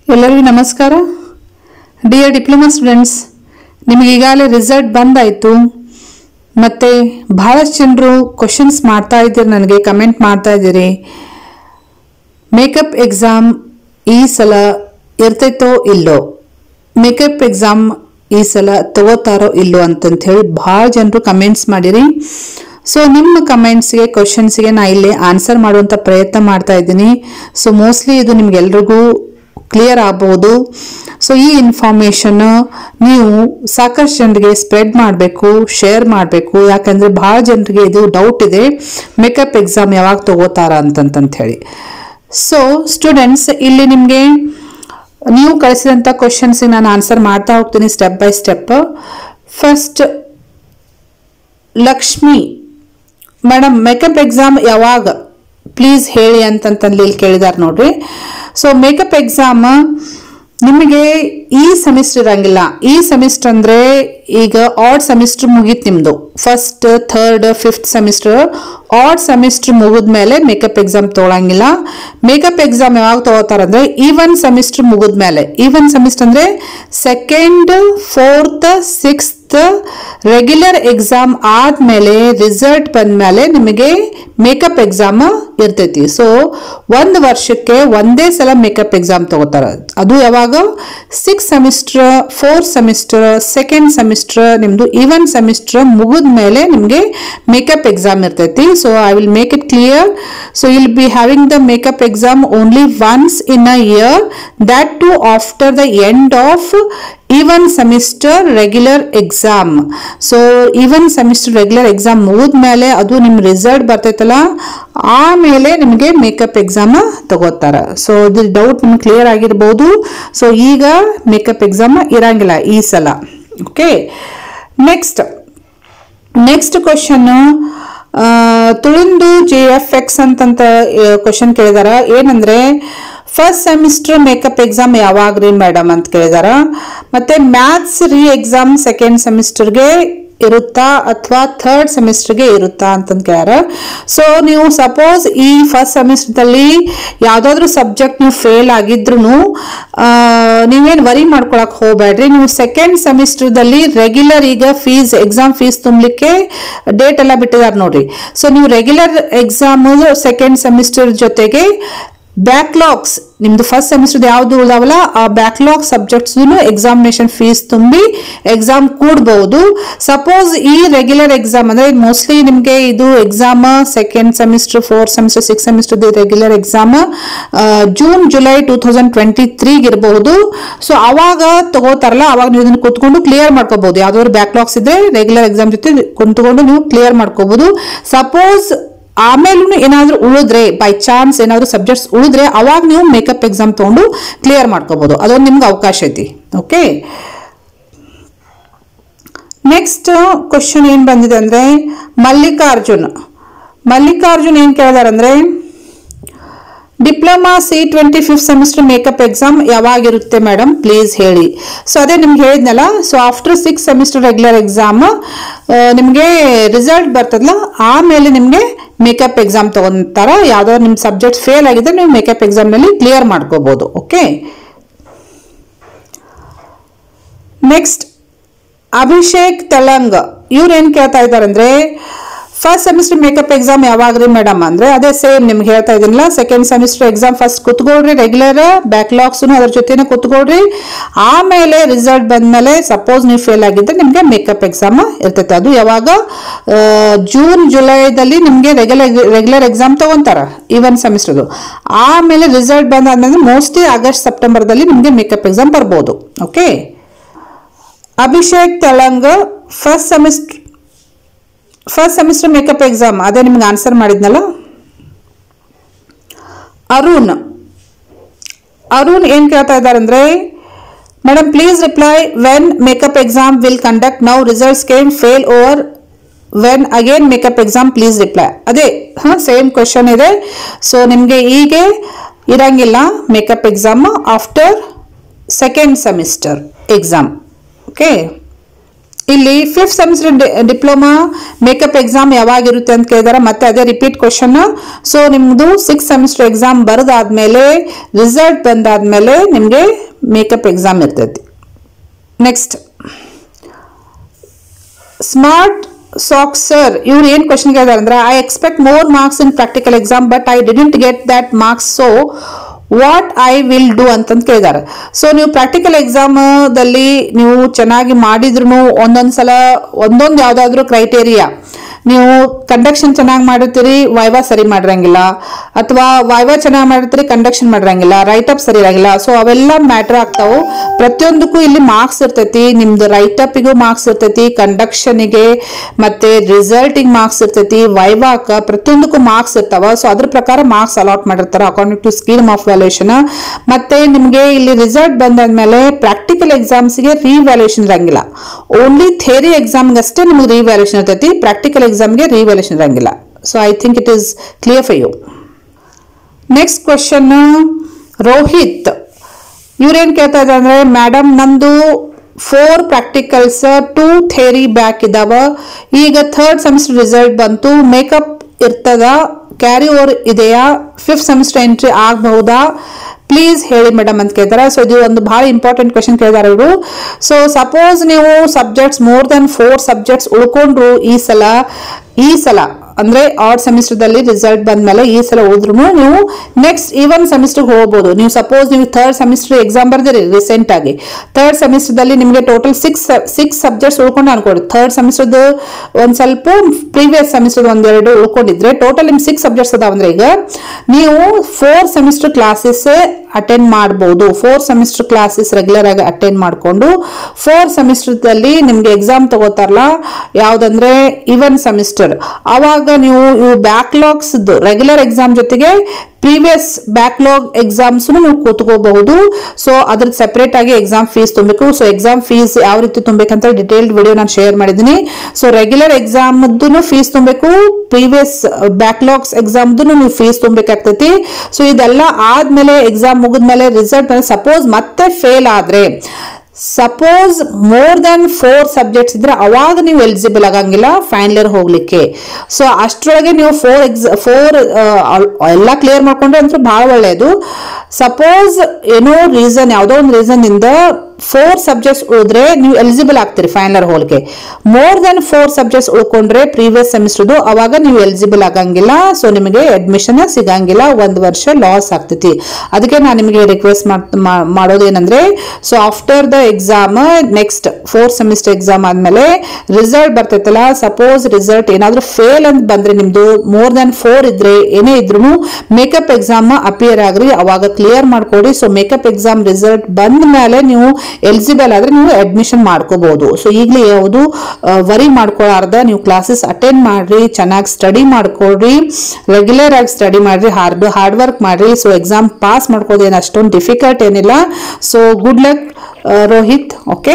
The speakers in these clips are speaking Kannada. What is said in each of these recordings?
ಎಲ್ಲರಿಗೂ ನಮಸ್ಕಾರ ಡಿಯರ್ ಡಿಪ್ಲೊಮಾ ಸ್ಟೂಡೆಂಟ್ಸ್ ನಿಮಗೆ ಈಗಾಗಲೇ ರಿಸಲ್ಟ್ ಬಂದಾಯಿತು ಮತ್ತು ಬಹಳಷ್ಟು ಜನರು ಕ್ವಶನ್ಸ್ ಮಾಡ್ತಾ ಇದ್ದೀರಿ ನನಗೆ ಕಮೆಂಟ್ ಮಾಡ್ತಾ ಇದ್ದೀರಿ ಮೇಕಪ್ ಎಕ್ಸಾಮ್ ಈ ಸಲ ಇರ್ತೈತೋ ಇಲ್ಲೋ ಮೇಕಪ್ ಎಕ್ಸಾಮ್ ಈ ಸಲ ತಗೋತಾರೋ ಇಲ್ಲೋ ಅಂತಂತ ಹೇಳಿ ಭಾಳ ಜನರು ಕಮೆಂಟ್ಸ್ ಮಾಡಿರಿ ಸೊ ನಿಮ್ಮ ಕಮೆಂಟ್ಸ್ಗೆ ಕ್ವಶನ್ಸ್ಗೆ ನಾ ಇಲ್ಲಿ ಆನ್ಸರ್ ಮಾಡುವಂಥ ಪ್ರಯತ್ನ ಮಾಡ್ತಾ ಇದ್ದೀನಿ ಸೊ ಮೋಸ್ಟ್ಲಿ ಇದು ನಿಮ್ಗೆಲ್ರಿಗೂ ಕ್ಲಿಯರ್ ಆಗ್ಬೋದು ಸೊ ಈ ಇನ್ಫಾರ್ಮೇಷನ್ ನೀವು ಸಾಕಷ್ಟು ಜನರಿಗೆ ಸ್ಪ್ರೆಡ್ ಮಾಡಬೇಕು ಶೇರ್ ಮಾಡಬೇಕು ಯಾಕಂದರೆ ಭಾಳ ಜನರಿಗೆ ಇದು ಡೌಟ್ ಇದೆ ಮೇಕಪ್ ಎಕ್ಸಾಮ್ ಯಾವಾಗ ತಗೋತಾರ ಅಂತಂತ ಹೇಳಿ ಸೊ ಸ್ಟೂಡೆಂಟ್ಸ್ ಇಲ್ಲಿ ನಿಮಗೆ ನೀವು ಕಳಿಸಿದಂಥ ಕ್ವಶನ್ಸಿಗೆ ನಾನು ಆನ್ಸರ್ ಮಾಡ್ತಾ ಹೋಗ್ತೀನಿ step by step first Lakshmi madam makeup exam ಯಾವಾಗ ಪ್ಲೀಸ್ ಹೇಳಿ ಅಂತಂತಂದು ಇಲ್ಲಿ ಕೇಳಿದಾರೆ ನೋಡ್ರಿ ಸೊ ಮೇಕಪ್ ಎಕ್ಸಾಮ್ ನಿಮಗೆ ಈ ಸೆಮಿಸ್ಟರ್ ಇರಂಗಿಲ್ಲ ಈ ಸೆಮಿಸ್ಟರ್ ಅಂದ್ರೆ ಈಗ ಆಡ್ ಸೆಮಿಸ್ಟರ್ ಮುಗೀತು ನಿಮ್ದು first third fifth semester odd semester ಮುಗಿದ್ಮೇಲೆ ಮೇಕಪ್ ಎಕ್ಸಾಮ್ ತೊಗೊಳಂಗಿಲ್ಲ ಮೇಕಪ್ ಎಕ್ಸಾಮ್ ಯಾವಾಗ ತಗೋತಾರಂದ್ರೆ ಈವನ್ ಸೆಮಿಸ್ಟರ್ ಮುಗಿದ್ಮೇಲೆ ಈವನ್ ಸೆಮಿಸ್ಟರ್ ಅಂದ್ರೆ second fourth sixth regular exam ಆದ್ಮೇಲೆ ರಿಸಲ್ಟ್ ಬಂದ್ಮೇಲೆ ನಿಮಗೆ ಮೇಕಪ್ ಎಕ್ಸಾಮ್ ಇರ್ತೈತಿ ಸೊ ಒಂದು ವರ್ಷಕ್ಕೆ ಒಂದೇ ಸಲ ಮೇಕಪ್ ಎಕ್ಸಾಮ್ ತಗೋತಾರ ಅದು ಯಾವಾಗ six semester fourth semester second semester ನಿಮ್ದು ಈವನ್ ಸೆಮಿಸ್ಟರ್ ಮುಗಿದ ಮೇಲೆ ನಿಮಗೆ ಮೇಕಪ್ ಎಕ್ಸಾಮ್ ಇರ್ತೈತಿ so I will make it clear so will be having the makeup exam only once in a year that too after the end of even semester regular exam so even semester regular exam ಮುಗಿದ್ಮೇಲೆ ಅದು ನಿಮ್ಮ ರಿಸಲ್ಟ್ ಬರ್ತೈತಲ್ಲ ಆಮೇಲೆ ನಿಮಗೆ ಮೇಕಪ್ ಎಕ್ಸಾಮ್ ತಗೋತಾರ ಸೊ ಇದು ಡೌಟ್ ನಿಮ್ಗೆ ಕ್ಲಿಯರ್ ಆಗಿರ್ಬೋದು ಸೊ ಈಗ ಮೇಕಪ್ ಎಕ್ಸಾಮ್ ಇರಂಗಿಲ್ಲ ಈ ಸಲ ಓಕೆ ನೆಕ್ಸ್ಟ್ ನೆಕ್ಸ್ಟ್ ಕ್ವಶನ್ ತುಳುಂದು ಜೆ ಎಫ್ ಎಕ್ಸ್ ಅಂತಂತ ಕ್ವಶನ್ ಕೇಳಿದಾರ ಏನಂದ್ರೆ ಫಸ್ಟ್ ಸೆಮಿಸ್ಟರ್ ಮೇಕಪ್ ಎಕ್ಸಾಮ್ ಯಾವಾಗ್ರಿ ಮೇಡಮ್ ಅಂತ ಕೇಳಿದಾರ ಮತ್ತೆ ಮ್ಯಾಥ್ಸ್ ರೀ ಎಕ್ಸಾಮ್ ಸೆಕೆಂಡ್ ಸೆಮಿಸ್ಟರ್ಗೆ ಇರುತ್ತಾ ಅಥವಾ ಥರ್ಡ್ ಸೆಮಿಸ್ಟರ್ಗೆ ಇರುತ್ತಾ ಅಂತಂದು ಕೇಳ್ಯಾರ ಸೊ ನೀವು ಸಪೋಸ್ ಈ ಫಸ್ಟ್ ಸೆಮಿಸ್ಟರ್ದಲ್ಲಿ ಯಾವುದಾದ್ರೂ ಸಬ್ಜೆಕ್ಟ್ ನೀವು ಫೇಲ್ ಆಗಿದ್ರು ನೀವೇನು ವರಿ ಮಾಡ್ಕೊಳಕ್ ಹೋಗ್ಬೇಡ್ರಿ ನೀವು ಸೆಕೆಂಡ್ ಸೆಮಿಸ್ಟರ್ದಲ್ಲಿ ರೆಗ್ಯುಲರ್ ಈಗ ಫೀಸ್ ಎಕ್ಸಾಮ್ ಫೀಸ್ ತುಂಬಲಿಕ್ಕೆ ಡೇಟ್ ಎಲ್ಲ ಬಿಟ್ಟಿದ್ದಾರೆ ನೋಡ್ರಿ ಸೊ ನೀವು ರೆಗ್ಯುಲರ್ ಎಕ್ಸಾಮ್ ಸೆಕೆಂಡ್ ಸೆಮಿಸ್ಟರ್ ಜೊತೆಗೆ ಬ್ಯಾಕ್ಲಾಗ್ಸ್ ನಿಮ್ದು ಫಸ್ಟ್ ಸೆಮಿಸ್ಟರ್ ಯಾವ್ದು ಉಳಿದಾವಲ್ಲ ಆ ಬ್ಯಾಕ್ಲಾಗ್ ಸಬ್ಜೆಕ್ಟ್ಸ್ ಎಕ್ಸಾಮಿನೇಷನ್ ಫೀಸ್ ತುಂಬಿ ಎಕ್ಸಾಮ್ ಕೂಡಬಹುದು ಸಪೋಸ್ ಈ ರೆಗ್ಯುಲರ್ ಎಕ್ಸಾಮ್ ಅಂದ್ರೆ ಮೋಸ್ಟ್ಲಿ ನಿಮಗೆ ಇದು exam second semester fourth semester six semester regular exam June July two thousand twenty ತ್ರೀಗೆ ಇರಬಹುದು ಸೊ ಅವಾಗ ತಗೋತಾರಲ್ಲ ಅವಾಗ ನೀವು ಇದನ್ನ ಕುತ್ಕೊಂಡು ಕ್ಲಿಯರ್ ಮಾಡ್ಕೋಬಹುದು ಯಾವ್ದಾದ್ರು ಬ್ಯಾಕ್ಲಾಗ್ಸ್ ಇದ್ರೆ ರೆಗ್ಯುಲರ್ ಎಕ್ಸಾಮ್ ಜೊತೆ ಕುಂತ್ಕೊಂಡು ನೀವು ಕ್ಲಿಯರ್ ಮಾಡ್ಕೋಬಹುದು ಸಪೋಸ್ ಆಮೇಲೂ ಏನಾದ್ರೂ ಉಳಿದ್ರೆ ಬೈ ಚಾನ್ಸ್ ಏನಾದ್ರು ಸಬ್ಜೆಕ್ಟ್ಸ್ ಉಳಿದ್ರೆ ಅವಾಗ ನೀವು ಮೇಕಪ್ ಎಕ್ಸಾಮ್ ತಗೊಂಡು ಕ್ಲಿಯರ್ ಮಾಡ್ಕೋಬಹುದು ಅದೊಂದು ನಿಮ್ಗೆ ಅವಕಾಶ ಐತಿ ಓಕೆ ನೆಕ್ಸ್ಟ್ ಕ್ವಶನ್ ಏನ್ ಬಂದಿದೆ ಅಂದ್ರೆ ಮಲ್ಲಿಕಾರ್ಜುನ್ ಮಲ್ಲಿಕಾರ್ಜುನ್ ಏನ್ ಕೇಳಿದಾರಂದ್ರೆ diploma C twenty fifth semester makeup exam ಯಾವಾಗಿರುತ್ತೆ ಮೇಡಮ್ ಪ್ಲೀಸ್ ಹೇಳಿ ಸೊ ಅದೇ ನಿಮ್ಗೆ ಹೇಳಿದ್ನಲ್ಲ so after six semester regular exam ನಿಮಗೆ ರಿಸಲ್ಟ್ ಬರ್ತದಲ್ಲ ಆಮೇಲೆ ನಿಮಗೆ ಮೇಕಪ್ ಎಕ್ಸಾಮ್ ತಗೊಂತಾರ ಯಾವ್ದಾದ್ರು ನಿಮ್ಮ ಸಬ್ಜೆಕ್ಟ್ ಫೇಲ್ ಆಗಿದ್ರೆ ನೀವು ಮೇಕಪ್ ಎಕ್ಸಾಮ್ನಲ್ಲಿ ಕ್ಲಿಯರ್ ಮಾಡ್ಕೋಬಹುದು ಓಕೆ ನೆಕ್ಸ್ಟ್ ಅಭಿಷೇಕ್ ತೆಲಂಗ್ ಇವ್ರು ಏನ್ ಕೇಳ್ತಾ ಇದ್ದಾರೆ ಅಂದ್ರೆ ಫಸ್ಟ್ ಸೆಮಿಸ್ಟರ್ ಮೇಕಪ್ ಎಕ್ಸಾಮ್ ಯಾವಾಗ್ರಿ ಮೇಡಮ್ ಅಂದ್ರೆ ಅದೇ ಸೇಮ್ ನಿಮ್ಗೆ ಹೇಳ್ತಾ ಇದೀನಲ್ಲ ಸೆಕೆಂಡ್ ಸೆಮಿಸ್ಟರ್ ಎಕ್ಸಾಮ್ ಫಸ್ಟ್ ಕುತ್ಕೊಳ್ರಿ ರೆಗ್ಯುಲರ್ ಬ್ಯಾಕ್ಲಾಗ್ಸ್ ಅದ್ರ ಜೊತೆನೆ ಕುತ್ಕೊಳ್ರಿ ಆಮೇಲೆ ರಿಸಲ್ಟ್ ಬಂದ್ಮೇಲೆ ಸಪೋಸ್ ನೀವು ಫೇಲ್ ಆಗಿದ್ರೆ ನಿಮ್ಗೆ ಮೇಕಪ್ ಎಕ್ಸಾಮ್ ಇರ್ತೈತೆ ಅದು ಯಾವಾಗ ಜೂನ್ ಜುಲೈದಲ್ಲಿ ನಿಮ್ಗೆ ರೆಗ್ಯುಲರ್ ರೆಗ್ಯುಲರ್ ಎಕ್ಸಾಮ್ ತಗೊಂತಾರ ಈವನ್ ಸೆಮಿಸ್ಟರ್ದು ಆಮೇಲೆ ರಿಸಲ್ಟ್ ಬಂದಾದ್ಮೇಲೆ ಮೋಸ್ಟ್ಲಿ ಆಗಸ್ಟ್ ಸೆಪ್ಟೆಂಬರ್ದಲ್ಲಿ ನಿಮ್ಗೆ ಮೇಕಪ್ ಎಕ್ಸಾಮ್ ಬರ್ಬೋದು okay Abhishek Telang first semester first semester makeup exam ಅದೇ ನಿಮ್ಗೆ ಆನ್ಸರ್ ಮಾಡಿದ್ನಲ್ಲ ಅರುಣ್ ಅರುಣ್ ಏನ್ ಕೇಳ್ತಾ ಇದ್ದಾರೆ ಅಂದ್ರೆ madam please reply when makeup exam will conduct now results came fail over when again makeup exam please reply ಅದೇ ಹಾ ಸೇಮ್ ಕ್ವಶನ್ ಇದೆ ಸೊ ನಿಮಗೆ ಹೀಗೆ ಇರಂಗಿಲ್ಲ makeup exam after second semester exam okay ಇಲ್ಲಿ fifth semester diploma makeup exam ಯಾವಾಗಿರುತ್ತೆ ಅಂತ ಕೇಳಿದಾರೆ ಮತ್ತೆ ಅದೇ ರಿಪೀಟ್ ಕ್ವಶನ್ ಸೊ ನಿಮ್ದು ಸಿಕ್ಸ್ ಸೆಮಿಸ್ಟರ್ ಎಕ್ಸಾಮ್ ಬರೆದಾದ್ಮೇಲೆ ರಿಸಲ್ಟ್ ಬಂದಾದ್ಮೇಲೆ ನಿಮಗೆ ಮೇಕಪ್ ಎಕ್ಸಾಮ್ ಇರ್ತೈತಿ ನೆಕ್ಸ್ಟ್ ಸ್ಮಾರ್ಟ್ ಸಾಕ್ಸ್ ಸರ್ ಇವ್ರು ಏನ್ ಕ್ವಶನ್ ಕೇಳಿದಾರೆ ಅಂದ್ರೆ I expect more marks in practical exam but I didn't get that marks so what I will do ಅಂತಂತ ಕೇಳಿದಾರೆ ಸೊ ನೀವು ಪ್ರಾಕ್ಟಿಕಲ್ ಎಕ್ಸಾಮದಲ್ಲಿ ನೀವು ಚೆನ್ನಾಗಿ ಮಾಡಿದ್ರು ಒಂದೊಂದು ಸಲ ಒಂದೊಂದು ಯಾವುದಾದ್ರೂ ಕ್ರೈಟೇರಿಯಾ ನೀವು ಕಂಡಕ್ಷನ್ ಚೆನ್ನಾಗಿ ಮಾಡಿರ್ತೀರಿ ವೈವಾ ಸರಿ ಮಾಡಿರಂಗಿಲ್ಲ ಅಥವಾ ವೈವಾ ಚೆನ್ನಾಗಿ ಮಾಡಿರ್ತೀರಿ ಕಂಡಕ್ಷನ್ ಮಾಡಿರಂಗಿಲ್ಲ ರೈಟ್ ಅಪ್ ಸರಿ ಇರಂಗಿಲ್ಲ ಸೊ ಅವೆಲ್ಲ ಮ್ಯಾಟರ್ ಆಗ್ತಾವು ಪ್ರತಿಯೊಂದಕ್ಕೂ ಇಲ್ಲಿ ಮಾರ್ಕ್ಸ್ ಇರ್ತೈತಿ ನಿಮ್ದು ರೈಟ್ ಅಪ್ಪಿಗೂ ಮಾರ್ಕ್ಸ್ ಇರ್ತೈತಿ ಕಂಡಕ್ಷನಿಗೆ ಮತ್ತೆ ರಿಸಲ್ಟಿಗೆ ಮಾರ್ಕ್ಸ್ ಇರ್ತೈತಿ ವೈವಾಕ ಪ್ರತಿಯೊಂದಕ್ಕೂ ಮಾರ್ಕ್ಸ್ ಇರ್ತಾವ ಸೊ ಅದ್ರ ಪ್ರಕಾರ ಮಾರ್ಕ್ಸ್ ಅಲಾಟ್ ಮಾಡಿರ್ತಾರೆ according to scheme of valuation ಮತ್ತೆ ನಿಮಗೆ ಇಲ್ಲಿ ರಿಸಲ್ಟ್ ಬಂದಾದ್ಮೇಲೆ ಪ್ರಾಕ್ಟಿಕಲ್ ಎಕ್ಸಾಮ್ಸ್ಗೆ ರಿವ್ಯಾಲ್ಯೂಷನ್ ಇರಂಗಿಲ್ಲ ಓನ್ಲಿ ಥೇರಿ ಎಕ್ಸಾಮ್ಗೆ ಅಷ್ಟೇ ನಿಮ್ಗೆ ರಿವ್ಯಾಲ್ಯೂಷನ್ ಇರ್ತೈತಿ ಪ್ರಾಕ್ಟಿಕಲ್ ಎಕ್ಸಾಮ್ಗೆ ರಿವ್ಯಾಲ್ಯೂಷನ್ ಇರಂಗಿಲ್ಲ so I think it is clear for you next question Rohit ಇವ್ರೇನ್ ಕೇಳ್ತಾ ಇದ್ದಾರೆ ಅಂದ್ರೆ ಮೇಡಮ್ ನಂದು four practicals two theory back ಇದಾವ ಈಗ ಥರ್ಡ್ ಸೆಮಿಸ್ಟರ್ ರಿಸಲ್ಟ್ ಬಂತು ಮೇಕಪ್ ಇರ್ತದ ಕ್ಯಾರಿ ಓವರ್ ಇದೆಯಾ ಫಿಫ್ತ್ ಸೆಮಿಸ್ಟರ್ ಎಂಟ್ರಿ ಆಗಬಹುದಾ ಪ್ಲೀಸ್ ಹೇಳಿ ಮೇಡಮ್ ಅಂತ ಕೇಳ್ತಾರೆ ಸೊ ಇದು ಒಂದು ಬಹಳ ಇಂಪಾರ್ಟೆಂಟ್ ಕ್ವಶನ್ ಕೇಳಿದಾರೆ ಇವರು ಸೊ ಸಪೋಸ್ ನೀವು subjects more than four subjects ಉಳ್ಕೊಂಡ್ರು ಈ ಸಲ ಈ ಸಲ ಅಂದ್ರೆ ಆರ್ಡ್ ಸೆಮಿಸ್ಟರ್ದಲ್ಲಿ ರಿಸಲ್ಟ್ ಬಂದ್ಮೇಲೆ ಈ ಸಲ ಹೋದ್ರು ನೀವು ನೆಕ್ಸ್ಟ್ ಈವನ್ ಸೆಮಿಸ್ಟರ್ಗೆ ಹೋಗ್ಬೋದು ನೀವು ಸಪೋಸ್ ನೀವು ಥರ್ಡ್ ಸೆಮಿಸ್ಟರ್ ಎಕ್ಸಾಮ್ ಬರ್ದಿರಿ ರೀಸೆಂಟ್ ಆಗಿ ಥರ್ಡ್ ಸೆಮಿಸ್ಟರ್ದಲ್ಲಿ ನಿಮಗೆ ಟೋಟಲ್ ಸಿಕ್ಸ್ ಸಿಕ್ಸ್ ಸಬ್ಜೆಕ್ಟ್ಸ್ ಉಳ್ಕೊಂಡು ಅನ್ಕೊಡಿ ಥರ್ಡ್ ಸೆಮಿಸ್ಟರ್ದು ಒಂದ್ ಸ್ವಲ್ಪ ಪ್ರೀವಿಯಸ್ ಸೆಮಿಸ್ಟರ್ ಒಂದೆರಡು ಉಳ್ಕೊಂಡಿದ್ರೆ ಟೋಟಲ್ ನಿಮ್ಗೆ ಸಿಕ್ಸ್ ಸಬ್ಜೆಕ್ಟ್ಸ್ ಅದಾವಂದ್ರೆ ಈಗ ನೀವು ಫೋರ್ ಸೆಮಿಸ್ಟರ್ ಕ್ಲಾಸಸ್ ಅಟೆಂಡ್ ಮಾಡ್ಬೋದು ಫೋರ್ ಸೆಮಿಸ್ಟರ್ ಕ್ಲಾಸಸ್ ರೆಗ್ಯುಲರ್ ಆಗಿ ಅಟೆಂಡ್ ಮಾಡಿಕೊಂಡು ಫೋರ್ ಸೆಮಿಸ್ಟರ್ದಲ್ಲಿ ನಿಮ್ಗೆ ಎಕ್ಸಾಮ್ ತಗೋತಾರಲ್ಲ ಯಾವ್ದಂದ್ರೆ ಇವನ್ ಸೆಮಿಸ್ಟರ್ ಅವಾಗ ನೀವು ಇವು ಬ್ಯಾಕ್ಲಾಗ್ಸ್ ರೆಗ್ಯುಲರ್ ಎಕ್ಸಾಮ್ ಜೊತೆಗೆ ಪ್ರೀವಿಯಸ್ ಬ್ಯಾಕ್ಲಾಗ್ ಎಕ್ಸಾಮ್ಸ್ ನೀವು ಕೂತ್ಕೋಬಹುದು ಸೊ ಅದ್ರ ಸೆಪರೇಟ್ ಆಗಿ ಎಕ್ಸಾಮ್ ಫೀಸ್ ತುಂಬಬೇಕು ಸೊ ಎಕ್ಸಾಮ್ ಫೀಸ್ ಯಾವ ರೀತಿ ತುಂಬಬೇಕಂತ ಡಿಟೇಲ್ಡ್ ವಿಡಿಯೋ ನಾನು ಶೇರ್ ಮಾಡಿದ್ದೀನಿ ಸೊ ರೆಗ್ಯುಲರ್ ಎಕ್ಸಾಮ್ ಫೀಸ್ ತುಂಬಬೇಕು ಪ್ರೀವಿಯಸ್ ಬ್ಯಾಕ್ಲಾಗ್ಸ್ ಎಕ್ಸಾಮ್ದು ನೀವು ಫೀಸ್ ತುಂಬಬೇಕಾಗ್ತೈತಿ ಸೊ ಇದೆಲ್ಲ ಆದ್ಮೇಲೆ ಎಕ್ಸಾಮ್ ಮುಗಿದ್ಮೇಲೆ ರಿಸಲ್ಟ್ ಸಪೋಸ್ ಮತ್ತೆ ಫೇಲ್ ಆದ್ರೆ suppose more than four subjects ಇದ್ರೆ ಅವಾಗ ನೀವು ಎಲಿಜಿಬಲ್ ಆಗಂಗಿಲ್ಲ ಫೈನಲ್ ಇಯರ್ ಹೋಗ್ಲಿಕ್ಕೆ ಸೊ ಅಷ್ಟರೊಳಗೆ ನೀವು ಫೋರ್ ಎಕ್ಸ್ ಫೋರ್ ಎಲ್ಲ ಕ್ಲಿಯರ್ ಮಾಡ್ಕೊಂಡ್ರೆ ಅಂತೂ ಬಹಳ ಒಳ್ಳೆಯದು ಸಪೋಸ್ ಏನೋ ರೀಸನ್ ಯಾವುದೋ ಒಂದು ರೀಸನ್ ಇಂದ ಫೋರ್ ಸಬ್ಜೆಕ್ಟ್ಸ್ ಉಳಿದ್ರೆ ನೀವು ಎಲಿಜಿಬಲ್ ಆಗ್ತೀರಿ ಫೈನಲ್ ಇಯರ್ ಹೋಗ್ಲಿಕ್ಕೆ ಮೋರ್ ದನ್ ಫೋರ್ ಸಬ್ಜೆಕ್ಟ್ಸ್ ಉಳ್ಕೊಂಡ್ರೆ ಪ್ರೀವಿಯಸ್ ಸೆಮಿಸ್ಟರ್ದು ಅವಾಗ ನೀವು ಎಲಿಜಿಬಲ್ ಆಗಂಗಿಲ್ಲ ಸೊ ನಿಮಗೆ ಅಡ್ಮಿಷನ್ ಸಿಗಂಗಿಲ್ಲ ಒಂದು ವರ್ಷ ಲಾಸ್ ಆಗ್ತೈತಿ ಅದಕ್ಕೆ ನಾನು ನಿಮಗೆ ರಿಕ್ವೆಸ್ಟ್ ಮಾಡೋದೇನಂದ್ರೆ so after the exam next fourth semester exam ಆದ್ಮೇಲೆ ರಿಸಲ್ಟ್ ಬರ್ತೈತಲ್ಲ ಸಪೋಸ್ ರಿಸಲ್ಟ್ ಏನಾದ್ರೂ ಫೇಲ್ ಅಂತ ಬಂದ್ರೆ ನಿಮ್ದು ಮೋರ್ ದನ್ ಫೋರ್ ಇದ್ರೆ ಏನೇ ಇದ್ರು ಮೇಕಪ್ ಎಕ್ಸಾಮ್ ಅಪಿಯರ್ ಆಗ್ರಿ ಅವಾಗ ಕ್ಲಿಯರ್ ಮಾಡ್ಕೊಡಿ ಸೊ ಮೇಕಪ್ ಎಕ್ಸಾಮ್ ರಿಸಲ್ಟ್ ಬಂದ ಮೇಲೆ ನೀವು ಎಲಿಜಿಬಲ್ ಆದ್ರೆ ನೀವು ಅಡ್ಮಿಷನ್ ಮಾಡ್ಕೋಬಹುದು ಸೊ ಈಗಲೇ ಯಾವುದು ವರಿ ಮಾಡ್ಕೊಳ್ಳಾರ್ದ ನೀವು ಕ್ಲಾಸಸ್ ಅಟೆಂಡ್ ಮಾಡ್ರಿ ಚೆನ್ನಾಗಿ ಸ್ಟಡಿ ಮಾಡ್ಕೊಡ್ರಿ ರೆಗ್ಯುಲರ್ ಆಗಿ ಸ್ಟಡಿ ಮಾಡ್ರಿ ಹಾರ್ಡ್ ಹಾರ್ಡ್ ವರ್ಕ್ ಮಾಡ್ರಿ ಸೊ ಎಕ್ಸಾಮ್ ಪಾಸ್ ಮಾಡ್ಕೋದು ಏನು ಅಷ್ಟೊಂದು ಡಿಫಿಕಲ್ಟ್ ಏನಿಲ್ಲ so good luck Rohit okay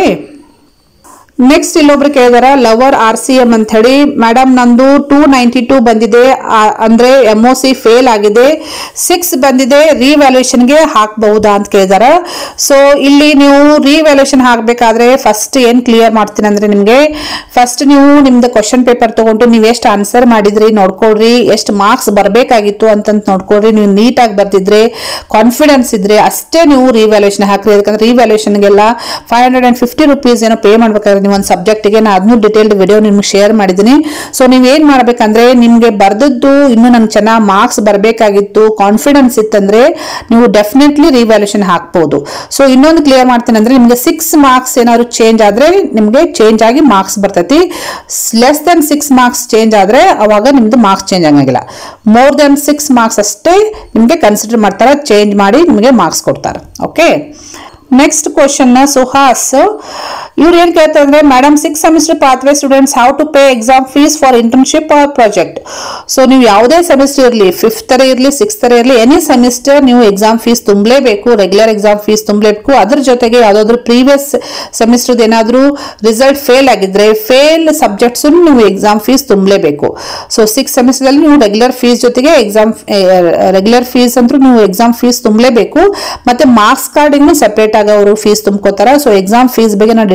next ಇಲ್ಲೊಬ್ರು ಕೇಳಿದಾರ ಲವರ್ ಆರ್ ಸಿ ಎಂ ಅಂತ ಹೇಳಿ ಮೇಡಮ್ ನಂದು ಟೂ ನೈಂಟಿ ಟೂ ಬಂದಿದೆ ಆ, ಅಂದ್ರೆ ಎಂ ಒ ಸಿ ಫೇಲ್ ಆಗಿದೆ ಸಿಕ್ಸ್ ಬಂದಿದೆ ರಿವ್ಯಾಲ್ಯೂಷನ್ಗೆ ಹಾಕಬಹುದಾ ಅಂತ ಕೇಳಿದಾರ ಸೊ ಇಲ್ಲಿ ನೀವು ರಿವ್ಯಾಲ್ಯೂಷನ್ ಹಾಕ್ಬೇಕಾದ್ರೆ ಫಸ್ಟ್ ಏನ್ ಕ್ಲಿಯರ್ ಮಾಡ್ತೀನಿ ಅಂದ್ರೆ ನಿಮ್ಗೆ ಫಸ್ಟ್ ನೀವು ನಿಮ್ದು ಕ್ವಶನ್ ಪೇಪರ್ ತಗೊಂಡು ನೀವು ಎಷ್ಟು ಆನ್ಸರ್ ಮಾಡಿದ್ರಿ ನೋಡ್ಕೊಳ್ರಿ ಎಷ್ಟು ಮಾರ್ಕ್ಸ್ ಬರಬೇಕಾಗಿತ್ತು ಅಂತಂತ ನೋಡ್ಕೊಳ್ರಿ ನೀವು ನೀಟಾಗಿ ಬರ್ತಿದ್ರೆ ಕಾನ್ಫಿಡೆನ್ಸ್ ಇದ್ರೆ ಅಷ್ಟೇ ನೀವು ರಿವ್ಯಾಲ್ಯೂಷನ್ ಹಾಕ್ರಿ ಯಾಕಂದ್ರೆ ರಿವ್ಯಾಲ್ಯೂಷನ್ಗೆಲ್ಲ five hundred and fifty rupees ಏನೋ ಪೇ ಮಾಡ್ಬೇಕಾದ್ರೆ ನೀವು ಒಂದು ಸಬ್ಜೆಕ್ಟಿಗೆ ನಾನು ಅದನ್ನು ಡಿಟೇಲ್ಡ್ ವಿಡಿಯೋ ನಿಮ್ಗೆ ಶೇರ್ ಮಾಡಿದ್ದೀನಿ ಸೊ ನೀವು ಏನ್ ಮಾಡ್ಬೇಕಂದ್ರೆ ನಿಮ್ಗೆ ಬರ್ದದ್ದು ಇನ್ನೂ ನಂಗೆ ಚೆನ್ನಾಗಿ ಮಾರ್ಕ್ಸ್ ಬರಬೇಕಾಗಿತ್ತು ಕಾನ್ಫಿಡೆನ್ಸ್ ಇತ್ತಂದ್ರೆ ನೀವು ಡೆಫಿನೆಟ್ಲಿ ರಿವ್ಯಾಲ್ಯೂಷನ್ ಹಾಕ್ಬೋದು ಸೊ ಇನ್ನೊಂದು ಕ್ಲಿಯರ್ ಮಾಡ್ತೀನಿ ಅಂದ್ರೆ ನಿಮ್ಗೆ ಸಿಕ್ಸ್ ಮಾರ್ಕ್ಸ್ ಏನಾದ್ರು ಚೇಂಜ್ ಆದ್ರೆ ನಿಮ್ಗೆ ಚೇಂಜ್ ಆಗಿ ಮಾರ್ಕ್ಸ್ ಬರ್ತೈತಿ less than six marks change ಆದ್ರೆ ಅವಾಗ ನಿಮ್ದು ಮಾರ್ಕ್ಸ್ ಚೇಂಜ್ ಆಗಂಗಿಲ್ಲ ಮೋರ್ ದೆನ್ ಸಿಕ್ಸ್ ಮಾರ್ಕ್ಸ್ ಅಷ್ಟೇ ನಿಮ್ಗೆ ಕನ್ಸಿಡರ್ ಮಾಡ್ತಾರೆ ಚೇಂಜ್ ಮಾಡಿ ನಿಮಗೆ ಮಾರ್ಕ್ಸ್ ಕೊಡ್ತಾರೆ ಓಕೆ ನೆಕ್ಸ್ಟ್ ಕ್ವಶನ್ ಸುಹಾಸ್ ಇವ್ರು ಏನ್ ಕೇಳ್ತಾ ಇದ್ರೆ madam six semester pathway students how to pay exam fees for internship or project so ನೀವು ಯಾವುದೇ ಸೆಮಿಸ್ಟರ್ ಇರಲಿ ಫಿಫ್ತ್ ತರ ಇರಲಿ ಸಿಕ್ಸ್ ತರ ಇರಲಿ ಎನಿ ಸೆಮಿಸ್ಟರ್ ನೀವು ಎಕ್ಸಾಮ್ ಫೀಸ್ ತುಂಬಲೇಬೇಕು ರೆಗ್ಯುಲರ್ ಎಕ್ಸಾಮ್ ಫೀಸ್ ತುಂಬಲೇಬೇಕು ಅದ್ರ ಜೊತೆಗೆ ಯಾವ್ದಾದ್ರು ಪ್ರೀವಿಯಸ್ ಸೆಮಿಸ್ಟರ್ ಏನಾದ್ರೂ ರಿಸಲ್ಟ್ ಫೇಲ್ ಆಗಿದ್ರೆ ಫೇಲ್ ಸಬ್ಜೆಕ್ಟ್ಸ್ ನೀವು ಎಕ್ಸಾಮ್ ಫೀಸ್ ತುಂಬಲೇಬೇಕು ಸೊ ಸಿಕ್ಸ್ ಸೆಮಿಸ್ಟರ್ ನೀವು ರೆಗ್ಯುಲರ್ ಫೀಸ್ ಜೊತೆಗೆ ಎಕ್ಸಾಮ್ ರೆಗ್ಯುಲರ್ ಫೀಸ್ ಅಂತೂ ನೀವು ಎಕ್ಸಾಮ್ ಫೀಸ್ ತುಂಬಲೇಬೇಕು ಮತ್ತೆ ಮಾರ್ಕ್ಸ್ ಕಾರ್ಡಿಂಗ್ ಸೆಪರೇಟ್ ಆಗಿ ಅವರು ಫೀಸ್ ತುಂಬ್ಕೋತಾರ ಸೊ ಎಕ್ಸಾಮ್ ಫೀಸ್ ಬಗ್ಗೆ ನಾನು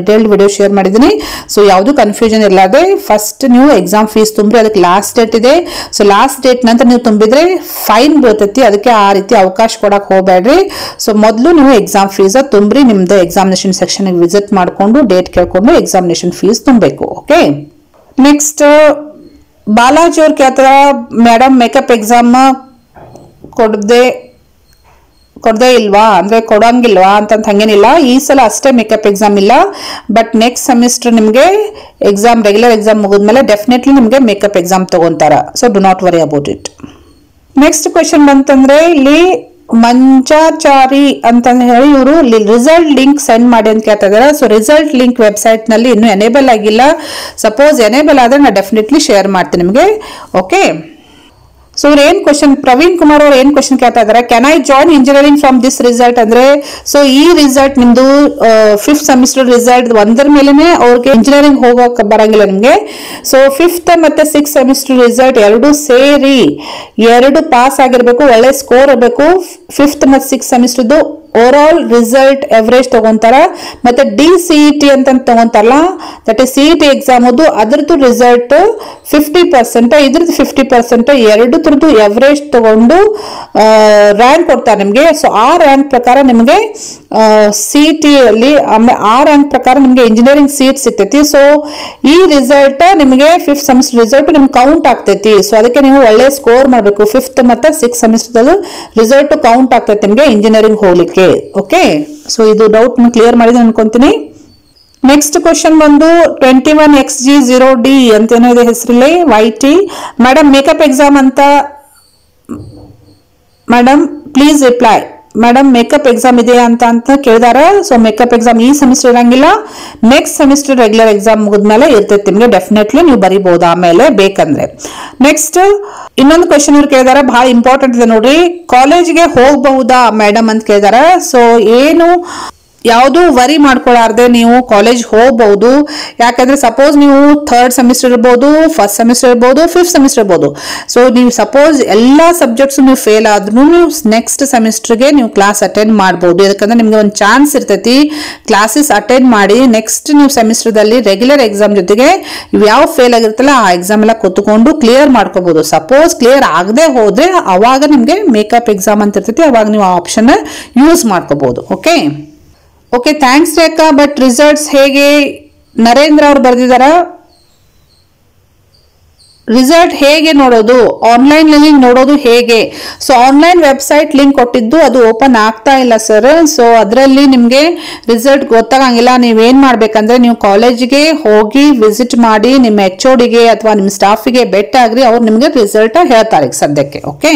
ಡಿಟೇಲ್ಡ್ ವಿಡಿಯೋ ಶೇರ್ ಮಾಡಿದ್ದೀನಿ ಸೊ ಯಾವುದು ಕನ್ಫ್ಯೂಷನ್ ಇಲ್ಲದೆ ಫಸ್ಟ್ ನೀವು ಎಕ್ಸಾಮ್ ಫೀಸ್ ತುಂಬ್ರಿ ಅದಕ್ಕೆ ಲಾಸ್ಟ್ ಡೇಟ್ ಇದೆ ಸೊ ಲಾಸ್ಟ್ ಡೇಟ್ ನಂತರ ನೀವು ತುಂಬಿದ್ರೆ ಫೈನ್ ಬೀಳ್ತೈತಿ ಅದಕ್ಕೆ ಆ ರೀತಿ ಅವಕಾಶ ಕೊಡಕ್ ಹೋಗ್ಬೇಡ್ರಿ ಸೊ ಮೊದಲು ನೀವು ಎಕ್ಸಾಮ್ ಫೀಸ್ ತುಂಬ್ರಿ ನಿಮ್ದು ಎಕ್ಸಾಮಿನೇಷನ್ ಸೆಕ್ಷನ್ ವಿಸಿಟ್ ಮಾಡ್ಕೊಂಡು ಡೇಟ್ ಕೇಳ್ಕೊಂಡು ಎಕ್ಸಾಮಿನೇಷನ್ ಫೀಸ್ ತುಂಬಬೇಕು ಓಕೆ ನೆಕ್ಸ್ಟ್ ಬಾಲಾಜಿ ಅವ್ರು ಕೇಳ್ತಾರ ಮೇಡಮ್ ಮೇಕಪ್ ಎಕ್ಸಾಮ್ ಕೊಡದೆ ಕೊಡದೇ ಇಲ್ವಾ ಅಂದ್ರೆ ಕೊಡಂಗಿಲ್ವಾ ಅಂತಂತ ಹಂಗೇನಿಲ್ಲ ಈ ಸಲ ಅಷ್ಟೇ ಮೇಕಪ್ ಎಕ್ಸಾಮ್ ಇಲ್ಲ ಬಟ್ ನೆಕ್ಸ್ಟ್ ಸೆಮಿಸ್ಟರ್ ನಿಮಗೆ ಎಕ್ಸಾಮ್ ರೆಗ್ಯುಲರ್ ಎಕ್ಸಾಮ್ ಮುಗಿದ್ಮೇಲೆ ಡೆಫಿನೆಟ್ಲಿ ನಿಮಗೆ ಮೇಕಪ್ ಎಕ್ಸಾಮ್ ತಗೊಂತಾರ so do not worry about it next question ಬಂತಂದ್ರೆ ಇಲ್ಲಿ ಮಂಚಾಚಾರಿ ಅಂತ ಹೇಳಿ ಇವರು ರಿಸಲ್ಟ್ ಲಿಂಕ್ ಸೆಂಡ್ ಮಾಡಿ ಅಂತ ಕೇಳ್ತಾ ಇದಾರೆ ಸೊ ರಿಸಲ್ಟ್ ಲಿಂಕ್ ವೆಬ್ಸೈಟ್ ನಲ್ಲಿ ಇನ್ನೂ ಎನೇಬಲ್ ಆಗಿಲ್ಲ ಸಪೋಸ್ ಎನೇಬಲ್ ಆದ್ರೆ ನಾನು ಡೆಫಿನೆಟ್ಲಿ ಶೇರ್ ಮಾಡ್ತೀನಿ ನಿಮಗೆ ಓಕೆ ಸೊ ಅವ್ರು ಏನ್ ಕ್ವಶನ್ ಪ್ರವೀಣ್ ಕುಮಾರ್ ಅವ್ರು ಏನ್ ಕ್ವಶನ್ ಕೇಳ್ತಾ ಇದಾರೆ can I join engineering from this result ಅಂದ್ರೆ ಸೊ ಈ ರಿಸಲ್ಟ್ ನಿಮ್ದು ಫಿಫ್ತ್ ಸೆಮಿಸ್ಟರ್ ರಿಸಲ್ಟ್ ಒಂದರ ಮೇಲೆನೆ ಅವ್ರಿಗೆ ಇಂಜಿನಿಯರಿಂಗ್ ಹೋಗೋಕೆ ಬರಂಗಿಲ್ಲ ನಿಮ್ಗೆ ಸೊ ಫಿಫ್ತ್ ಮತ್ತೆ ಸಿಕ್ಸ್ ಸೆಮಿಸ್ಟರ್ ರಿಸಲ್ಟ್ ಎರಡು ಸೇರಿ ಎರಡು ಪಾಸ್ ಆಗಿರ್ಬೇಕು ಒಳ್ಳೆ ಸ್ಕೋರ್ ಇರಬೇಕು ಫಿಫ್ತ್ ಮತ್ತೆ ಸಿಕ್ಸ್ ಸೆಮಿಸ್ಟರ್ದು ಓವರ್ ಆಲ್ ರಿಸಲ್ಟ್ ಎವರೇಜ್ ತಗೊಂತಾರ ಮತ್ತೆ ಡಿ ಸಿ ಟಿ ಅಂತ ತಗೊಂತಾರಲ್ಲ that is C T exam ಅದು ಅದ್ರದ್ದು ರಿಸಲ್ಟ್ ಫಿಫ್ಟಿ ಪರ್ಸೆಂಟ್ ಇದ್ರದ್ದು ಫಿಫ್ಟಿ ಪರ್ಸೆಂಟ್ ಎರಡು ಥರದ್ದು ಎವರೇಜ್ ತಗೊಂಡು ರ್ಯಾಂಕ್ ಕೊಡ್ತಾರೆ ನಿಮಗೆ ಸೊ ಆ ರ್ಯಾಂಕ್ ಪ್ರಕಾರ ನಿಮಗೆ ಸಿ ಟಿ ಅಲ್ಲಿ ಆಮೇಲೆ ಆ ರ್ಯಾಂಕ್ ಪ್ರಕಾರ ನಿಮಗೆ ಇಂಜಿನಿಯರಿಂಗ್ ಸೀಟ್ ಸಿಗ್ತೈತಿ ಸೊ ಈ ರಿಸಲ್ಟ್ ನಿಮಗೆ ಫಿಫ್ತ್ ಸೆಮಿಸ್ಟರ್ ರಿಸಲ್ಟ್ ನಿಮ್ಗೆ ಕೌಂಟ್ ಆಗ್ತೈತಿ ಸೊ ಅದಕ್ಕೆ ನೀವು ಒಳ್ಳೆ ಸ್ಕೋರ್ ಮಾಡಬೇಕು ಫಿಫ್ತ್ ಮತ್ತೆ ಸಿಕ್ಸ್ ಸೆಮಿಸ್ಟರ್ ರಿಸಲ್ಟ್ ಕೌಂಟ್ ಆಗ್ತೈತಿ ನಿಮಗೆ ಇಂಜಿನಿಯರಿಂಗ್ ಹೋಗ್ಲಿಕ್ಕೆ ಓಕೆ ಸೊ ಇದು ಡೌಟ್ ಕ್ಲಿಯರ್ ಮಾಡಿದೆ ಅನ್ಕೊಂತೀನಿ ನೆಕ್ಸ್ಟ್ ಕ್ವಶನ್ ಬಂದು twenty one X G zero D ಅಂತ ಏನೋ ಇದೆ ಹೆಸರಲ್ಲಿ Y T madam makeup exam ಅಂತ madam please reply madam makeup exam ಇದೆಯಾ ಅಂತ ಅಂತ ಕೇಳಿದಾರ ಸೊ ಮೇಕಪ್ ಎಕ್ಸಾಮ್ ಈ ಸೆಮಿಸ್ಟರ್ ಇರಂಗಿಲ್ಲ ನೆಕ್ಸ್ಟ್ ಸೆಮಿಸ್ಟರ್ ರೆಗ್ಯುಲರ್ ಎಕ್ಸಾಮ್ ಮುಗಿದ್ಮೇಲೆ ಇರ್ತೈತಿ ನಿಮಗೆ ಡೆಫಿನೆಟ್ಲಿ ನೀವು ಬರಿಬಹುದು ಆಮೇಲೆ ಬೇಕಂದ್ರೆ ನೆಕ್ಸ್ಟ್ ಇನ್ನೊಂದು ಕ್ವಶನ್ ಇವ್ರು ಕೇಳಿದಾರ ಬಹಳ ಇಂಪಾರ್ಟೆಂಟ್ ಇದೆ ನೋಡ್ರಿ ಕಾಲೇಜ್ಗೆ ಹೋಗಬಹುದಾ ಮೇಡಮ್ ಅಂತ ಕೇಳಿದಾರ ಸೊ ಏನು ಯಾವುದು ವರಿ ಮಾಡ್ಕೊಳ್ಳಾರ್ದೆ ನೀವು ಕಾಲೇಜ್ ಹೋಗ್ಬಹುದು ಯಾಕಂದ್ರೆ ಸಪೋಸ್ ನೀವು ಥರ್ಡ್ ಸೆಮಿಸ್ಟರ್ ಇರ್ಬೋದು ಫಸ್ಟ್ ಸೆಮಿಸ್ಟರ್ ಇರ್ಬೋದು ಫಿಫ್ತ್ ಸೆಮಿಸ್ಟರ್ ಇರ್ಬೋದು ಸೊ ನೀವು ಸಪೋಸ್ ಎಲ್ಲ ಸಬ್ಜೆಕ್ಟ್ಸ್ ನೀವು ಫೇಲ್ ಆದ್ರೂ ನೀವು ನೆಕ್ಸ್ಟ್ ಸೆಮಿಸ್ಟರ್ಗೆ ನೀವು ಕ್ಲಾಸ್ ಅಟೆಂಡ್ ಮಾಡ್ಬೋದು ಯಾಕಂದ್ರೆ ನಿಮ್ಗೆ ಒಂದು ಚಾನ್ಸ್ ಇರ್ತೈತಿ ಕ್ಲಾಸಸ್ ಅಟೆಂಡ್ ಮಾಡಿ ನೆಕ್ಸ್ಟ್ ನೀವು ಸೆಮಿಸ್ಟರ್ದಲ್ಲಿ ರೆಗ್ಯುಲರ್ ಎಕ್ಸಾಮ್ ಜೊತೆಗೆ ಇವು ಯಾವ ಫೇಲ್ ಆಗಿರ್ತಲ್ಲ ಆ ಎಕ್ಸಾಮ್ ಎಲ್ಲ ಕೂತ್ಕೊಂಡು ಕ್ಲಿಯರ್ ಮಾಡ್ಕೋಬಹುದು ಸಪೋಸ್ ಕ್ಲಿಯರ್ ಆಗದೆ ಹೋದ್ರೆ ಅವಾಗ ನಿಮಗೆ ಮೇಕಪ್ ಎಕ್ಸಾಮ್ ಅಂತ ಇರ್ತೈತಿ ಅವಾಗ ನೀವು ಆ ಆಪ್ಷನ್ ಯೂಸ್ ಮಾಡ್ಕೋಬಹುದು okay okay thanks Rekha but results ಹೇಗೆ ನರೇಂದ್ರ ಅವ್ರು ಬರೆದಿದಾರ ರಿಸಲ್ಟ್ ಹೇಗೆ ನೋಡೋದು ಆನ್ಲೈನ್ ಲಿಂಕ್ ನೋಡೋದು ಹೇಗೆ ಸೊ ಆನ್ಲೈನ್ ವೆಬ್ಸೈಟ್ ಲಿಂಕ್ ಕೊಟ್ಟಿದ್ದು ಅದು ಓಪನ್ ಆಗ್ತಾ ಇಲ್ಲ ಸರ್ ಸೊ ಅದರಲ್ಲಿ ನಿಮಗೆ ರಿಸಲ್ಟ್ ಗೊತ್ತಾಗಂಗಿಲ್ಲ ನೀವೇನ್ ಮಾಡ್ಬೇಕಂದ್ರೆ ನೀವು ಕಾಲೇಜಿಗೆ ಹೋಗಿ ವಿಸಿಟ್ ಮಾಡಿ ನಿಮ್ಮ ಎಚ್ ಗೆ ಅಥವಾ ನಿಮ್ಮ ಸ್ಟಾಫಿಗೆ ಬೆಟ್ ಆಗ್ರಿ ಅವ್ರು ನಿಮಗೆ ರಿಸಲ್ಟ್ ಹೇಳ್ತಾರೆ ಈಗ ಸದ್ಯಕ್ಕೆ ಓಕೆ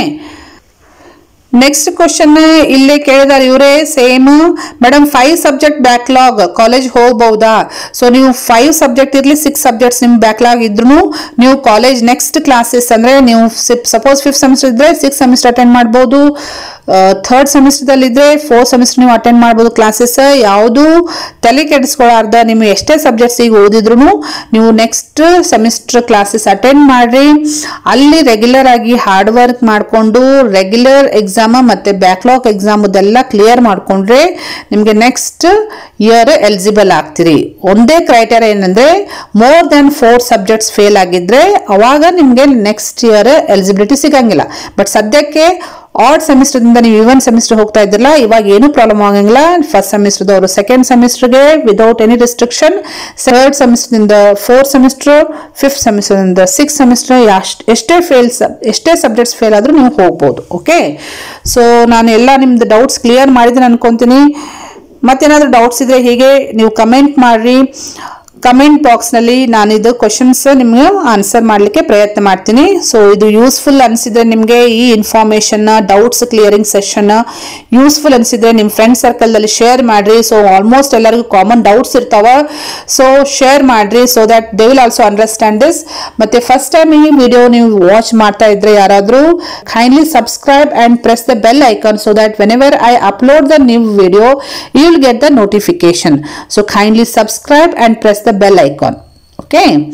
ನೆಕ್ಸ್ಟ್ ಕ್ವಶನ್ ಇಲ್ಲಿ ಕೇಳಿದಾರೆ ಇವರೇ same madam five subject backlog college ಹೋಗಬಹುದಾ ಸೊ ನೀವು ಫೈವ್ ಸಬ್ಜೆಕ್ಟ್ ಇರಲಿ ಸಿಕ್ಸ್ ಸಬ್ಜೆಕ್ಟ್ಸ್ ನಿಮ್ ಬ್ಯಾಕ್ಲಾಗ್ ಇದ್ರು ನೀವು ಕಾಲೇಜ್ ನೆಕ್ಸ್ಟ್ ಕ್ಲಾಸಸ್ ಅಂದ್ರೆ ನೀವು ಸಪೋಸ್ ಫಿಫ್ತ್ ಸೆಮಿಸ್ಟರ್ ಇದ್ರೆ ಸಿಕ್ಸ್ ಸೆಮಿಸ್ಟರ್ ಅಟೆಂಡ್ ಮಾಡ್ಬೋದು ಥರ್ಡ್ ಸೆಮಿಸ್ಟರ್ದಲ್ಲಿ ಇದ್ರೆ ಫೋರ್ತ್ ಸೆಮಿಸ್ಟರ್ ನೀವು ಅಟೆಂಡ್ ಮಾಡ್ಬೋದು ಕ್ಲಾಸಸ್ ಯಾವುದು ತಲೆ ಕೆಡಿಸ್ಕೊಳ್ಳಾರ್ದ ನೀವು ಎಷ್ಟೇ ಸಬ್ಜೆಕ್ಟ್ಸ್ ಈಗ ಓದಿದ್ರು ನೀವು ನೆಕ್ಸ್ಟ್ ಸೆಮಿಸ್ಟರ್ ಕ್ಲಾಸಸ್ ಅಟೆಂಡ್ ಮಾಡ್ರಿ ಅಲ್ಲಿ ರೆಗ್ಯುಲರ್ ಆಗಿ ಹಾರ್ಡ್ ವರ್ಕ್ ಮಾಡಿಕೊಂಡು ರೆಗ್ಯುಲರ್ ಎಕ್ಸಾಮ್ ಮತ್ತೆ ಬ್ಯಾಕ್ಲಾಗ್ ಎಕ್ಸಾಮ್ ಅದೆಲ್ಲ ಕ್ಲಿಯರ್ ಮಾಡ್ಕೊಂಡ್ರೆ ನಿಮಗೆ ನೆಕ್ಸ್ಟ್ ಇಯರ್ ಎಲಿಜಿಬಲ್ ಆಗ್ತೀರಿ ಒಂದೇ ಕ್ರೈಟೇರಿಯಾ ಏನಂದ್ರೆ more than four subjects fail ಆಗಿದ್ರೆ ಅವಾಗ ನಿಮಗೆ ನೆಕ್ಸ್ಟ್ ಇಯರ್ ಎಲಿಜಿಬಿಲಿಟಿ ಸಿಗಂಗಿಲ್ಲ ಬಟ್ ಸದ್ಯಕ್ಕೆ ಆಡ್ ಸೆಮಿಸ್ಟರ್ದಿಂದ ನೀವು ಇವನ್ ಸೆಮಿಸ್ಟರ್ ಹೋಗ್ತಾ ಇದ್ದಿರಲ್ಲ ಇವಾಗ ಏನು ಪ್ರಾಬ್ಲಮ್ ಆಗಂಗಿಲ್ಲ ಫಸ್ಟ್ ಸೆಮಿಸ್ಟರ್ದವರು ಸೆಕೆಂಡ್ ಸೆಮಿಸ್ಟರ್ಗೆ ವಿದೌಟ್ ಎನಿ ರಿಸ್ಟ್ರಿಕ್ಷನ್ ಥರ್ಡ್ ಸೆಮಿಸ್ಟರ್ದಿಂದ ಫೋರ್ತ್ ಸೆಮಿಸ್ಟರ್ ಫಿಫ್ತ್ ಸೆಮಿಸ್ಟರ್ದಿಂದ ಸಿಕ್ಸ್ ಸೆಮಿಸ್ಟರ್ ಎಷ್ಟೇ ಫೇಲ್ ಎಷ್ಟೇ ಸಬ್ಜೆಕ್ಟ್ಸ್ ಫೇಲ್ ಆದ್ರೂ ನೀವು ಹೋಗ್ಬೋದು ಓಕೆ ಸೊ ನಾನು ಎಲ್ಲ ನಿಮ್ದು ಡೌಟ್ಸ್ ಕ್ಲಿಯರ್ ಮಾಡಿದ್ದೀನಿ ಅನ್ಕೊಂತೀನಿ ಮತ್ತೇನಾದ್ರೂ ಡೌಟ್ಸ್ ಇದ್ರೆ ಹೀಗೆ ನೀವು ಕಮೆಂಟ್ ಮಾಡ್ರಿ ಕಮೆಂಟ್ ಬಾಕ್ಸ್ನಲ್ಲಿ ನಾನು ಇದು ಕ್ವಶನ್ಸ್ ನಿಮ್ಗೆ ಆನ್ಸರ್ ಮಾಡಲಿಕ್ಕೆ ಪ್ರಯತ್ನ ಮಾಡ್ತೀನಿ ಸೊ ಇದು ಯೂಸ್ಫುಲ್ ಅನಿಸಿದ್ರೆ ನಿಮಗೆ ಈ information doubts clearing session useful ಅನಿಸಿದ್ರೆ ನಿಮ್ಮ ಫ್ರೆಂಡ್ ಸರ್ಕಲ್ದಲ್ಲಿ ಶೇರ್ ಮಾಡ್ರಿ ಸೊ ಆಲ್ಮೋಸ್ಟ್ ಎಲ್ಲರಿಗೂ ಕಾಮನ್ ಡೌಟ್ಸ್ ಇರ್ತಾವ ಸೊ ಶೇರ್ ಮಾಡ್ರಿ so that they will also understand this ಮತ್ತೆ ಫಸ್ಟ್ ಟೈಮ್ ಈ ವಿಡಿಯೋ ನೀವು ವಾಚ್ ಮಾಡ್ತಾ ಇದ್ರೆ ಯಾರಾದರೂ kindly subscribe and press the bell icon so that whenever I upload the new video you will get the notification so kindly subscribe and press the bell icon okay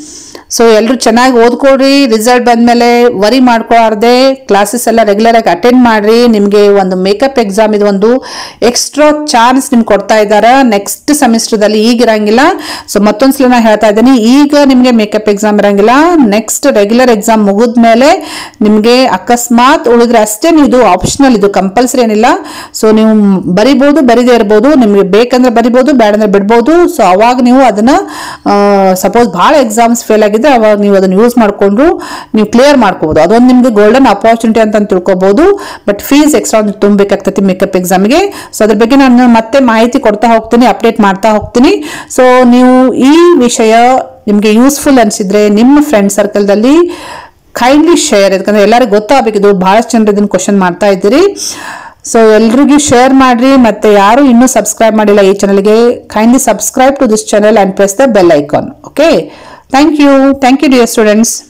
so ಎಲ್ಲರೂ ಚೆನ್ನಾಗಿ ಓದ್ಕೊಡ್ರಿ ರಿಸಲ್ಟ್ ಬಂದ್ಮೇಲೆ ವರಿ ಮಾಡ್ಕೊಳಾರ್ದೆ ಕ್ಲಾಸಸ್ ಎಲ್ಲ ರೆಗ್ಯುಲರ್ ಆಗಿ ಅಟೆಂಡ್ ಮಾಡ್ರಿ ನಿಮಗೆ ಒಂದು ಮೇಕಪ್ ಎಕ್ಸಾಮ್ ಇದು ಒಂದು ಎಕ್ಸ್ಟ್ರಾ ಚಾನ್ಸ್ ನಿಮ್ಗೆ ಕೊಡ್ತಾ ಇದ್ದಾರೆ ನೆಕ್ಸ್ಟ್ ಸೆಮಿಸ್ಟರ್ದಲ್ಲಿ ಈಗ ಇರಂಗಿಲ್ಲ ಸೊ ಮತ್ತೊಂದ್ಸಲ ನಾ ಹೇಳ್ತಾ ಇದ್ದೀನಿ ಈಗ ನಿಮಗೆ ಮೇಕಪ್ ಎಕ್ಸಾಮ್ ಇರಂಗಿಲ್ಲ ನೆಕ್ಸ್ಟ್ ರೆಗ್ಯುಲರ್ ಎಕ್ಸಾಮ್ ಮುಗಿದ್ಮೇಲೆ ನಿಮಗೆ ಅಕಸ್ಮಾತ್ ಉಳಿದ್ರೆ ಅಷ್ಟೇ ನೀವು ಇದು ಆಪ್ಷನಲ್ ಇದು ಕಂಪಲ್ಸರಿ ಏನಿಲ್ಲ ಸೊ ನೀವು ಬರಿಬೋದು ಬರಿದೇ ಇರ್ಬೋದು ನಿಮಗೆ ಬೇಕಂದ್ರೆ ಬರಿಬೋದು ಬೇಡಂದ್ರೆ ಬಿಡ್ಬೋದು ಸೊ ಅವಾಗ ನೀವು ಅದನ್ನ ಸಪೋಸ್ ಭಾಳ ಎಕ್ಸಾಮ್ಸ್ ಫೇಲ್ ಆಗಿದ್ರೆ ಅವಾಗ ನೀವು ಅದನ್ನ ಯೂಸ್ ಮಾಡಿಕೊಂಡು ನೀವು ಕ್ಲಿಯರ್ ಮಾಡ್ಕೋಬಹುದು ಅದೊಂದು ನಿಮ್ಗೆ ಗೋಲ್ಡನ್ ಅಪಾರ್ಚುನಿಟಿ ಅಂತ ತಿಳ್ಕೊಬಹುದು ಬಟ್ ಫೀಸ್ ಎಕ್ಸ್ಟ್ರಾ ತುಂಬಬೇಕಾಗ್ತೈತಿ ಮೇಕಪ್ ಎಕ್ಸಾಮ್ಗೆ ಸೊ ಅದ್ರ ಬಗ್ಗೆ ನಾನು ಮತ್ತೆ ಮಾಹಿತಿ ಕೊಡ್ತಾ ಹೋಗ್ತೀನಿ ಅಪ್ಡೇಟ್ ಮಾಡ್ತಾ ಹೋಗ್ತೀನಿ ಸೊ ನೀವು ಈ ವಿಷಯ ನಿಮಗೆ ಯೂಸ್ಫುಲ್ ಅನ್ಸಿದ್ರೆ ನಿಮ್ಮ ಫ್ರೆಂಡ್ ಸರ್ಕಲ್ದಲ್ಲಿ ಕೈಂಡ್ಲಿ ಶೇರ್ ಯಾಕಂದ್ರೆ ಎಲ್ಲರಿಗೂ ಗೊತ್ತಾಗಬೇಕಿದು ಬಹಳಷ್ಟು ಜನರು ಇದನ್ನ ಕ್ವಶನ್ ಮಾಡ್ತಾ ಇದ್ದೀರಿ ಸೊ ಎಲ್ರಿಗೂ ಶೇರ್ ಮಾಡ್ರಿ ಮತ್ತೆ ಯಾರು ಇನ್ನೂ ಸಬ್ಸ್ಕ್ರೈಬ್ ಮಾಡಿಲ್ಲ ಈ ಚಾನಲ್ಗೆ kindly subscribe to this channel and press the bell icon okay thank you thank you dear students